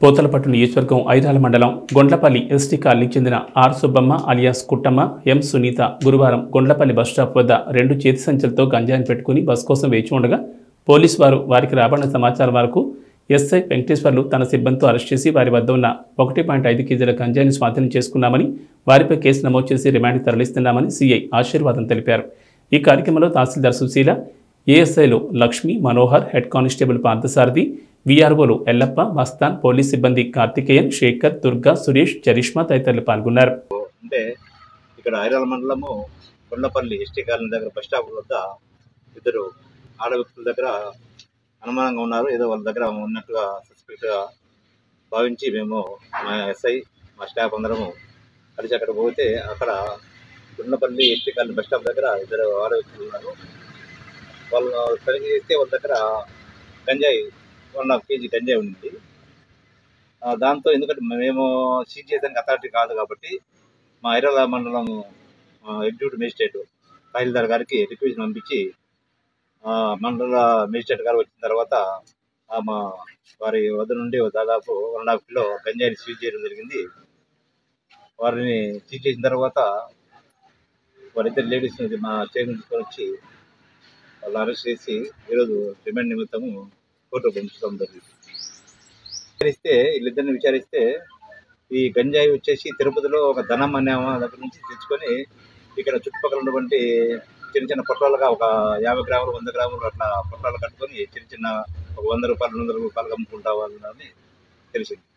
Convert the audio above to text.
పోతలపట్టు నియోజకవర్గం ఐదాల మండలం గొండ్లపల్లి ఎస్టీ కాలనీకి చెందిన R Subbamma alias Kuttamma M Sunitha గురువారం గొండ్లపల్లి బస్ స్టాప్ వద్ద రెండు చేతి సంచులతో గంజాయిని పెట్టుకుని బస్ కోసం వేచి ఉండగా పోలీసు వారు వారికి రాబడిన సమాచారం వరకు ఎస్ఐ వెంకటేశ్వర్లు తన సిబ్బందితో అరెస్ట్ చేసి వారి వద్ద ఉన్న ఒకటి పాయింట్ ఐదు కేజీల గంజాయిని స్వాధీనం చేసుకున్నామని వారిపై కేసు నమోదు చేసి రిమాండ్కి తరలిస్తున్నామని సీఐ ఆశీర్వాదం తెలిపారు ఈ కార్యక్రమంలో తహసీల్దార్ సుశీల ఏఎస్ఐలు లక్ష్మి మనోహర్ హెడ్ కానిస్టేబుల్ పార్థసారథి వీఆర్ఓలు ఎల్లప్ప మస్తాన్ పోలీస్ సిబ్బంది కార్తికేయన్ శేఖర్ దుర్గా సురేష్ చరిష్మా తదితరులు పాల్గొన్నారు అంటే ఇక్కడ ఐరాల మండలము కొండపల్లి ఎస్టీ కాలనీ దగ్గర బస్ స్టాప్ వద్ద ఇద్దరు ఆడ వ్యక్తుల దగ్గర అనుమానంగా ఉన్నారు ఏదో వాళ్ళ దగ్గర ఉన్నట్టుగా సస్పెక్ట్గా భావించి మేము మా ఎస్ఐ మా స్టాఫ్ అందరము కలిసి అక్కడ పోతే అక్కడ Kondapalli ST colony bus stop దగ్గర ఇద్దరు ఆడ వ్యక్తులు ఉన్నారు వాళ్ళు తనిఖీ చేస్తే వాళ్ళ దగ్గర గంజాయి వన్ హాఫ్ కేజీ గంజాయి ఉంది ఆ, దాంతో ఎందుకంటే మేము సీజ్ చేయడానికి అథారిటీ కాదు కాబట్టి మా ఐరాల మండలం ఎగ్జిక్యూటివ్ మేజిస్ట్రేట్ తహసీల్దార్ గారికి రిక్వెస్ట్ పంపించి ఆ, మండల మేజిస్ట్రేట్ గారు వచ్చిన తర్వాత ఆ, మా వారి వద్ద నుండి దాదాపు వన్ అండ్ హాఫ్ కిలో గంజాయిని సీజ్ చేయడం జరిగింది వారిని సీజ్ చేసిన తర్వాత వారిద్దరు లేడీస్ మా స్టేషన్ తీసుకొని వచ్చి వాళ్ళు అరెస్ట్ చేసి ఈరోజు రిమాండ్ నిమిత్తము కోర్టు పంపించడం జరిగింది విచారిస్తే వీళ్ళిద్దరిని విచారిస్తే ఈ గంజాయి వచ్చేసి తిరుపతిలో ఒక ధనం అనే ఆమె దగ్గర నుంచి తెచ్చుకొని ఇక్కడ చుట్టుపక్కల ఉన్నటువంటి చిన్న చిన్న పొట్లాలుగా ఒక యాభై గ్రాములు వంద గ్రాములు అట్లా పొట్లాలు కట్టుకొని చిన్న చిన్న ఒక వంద రూపాయలు రెండు వందల రూపాయలు అమ్ముకుంటా వాళ్ళని తెలిసింది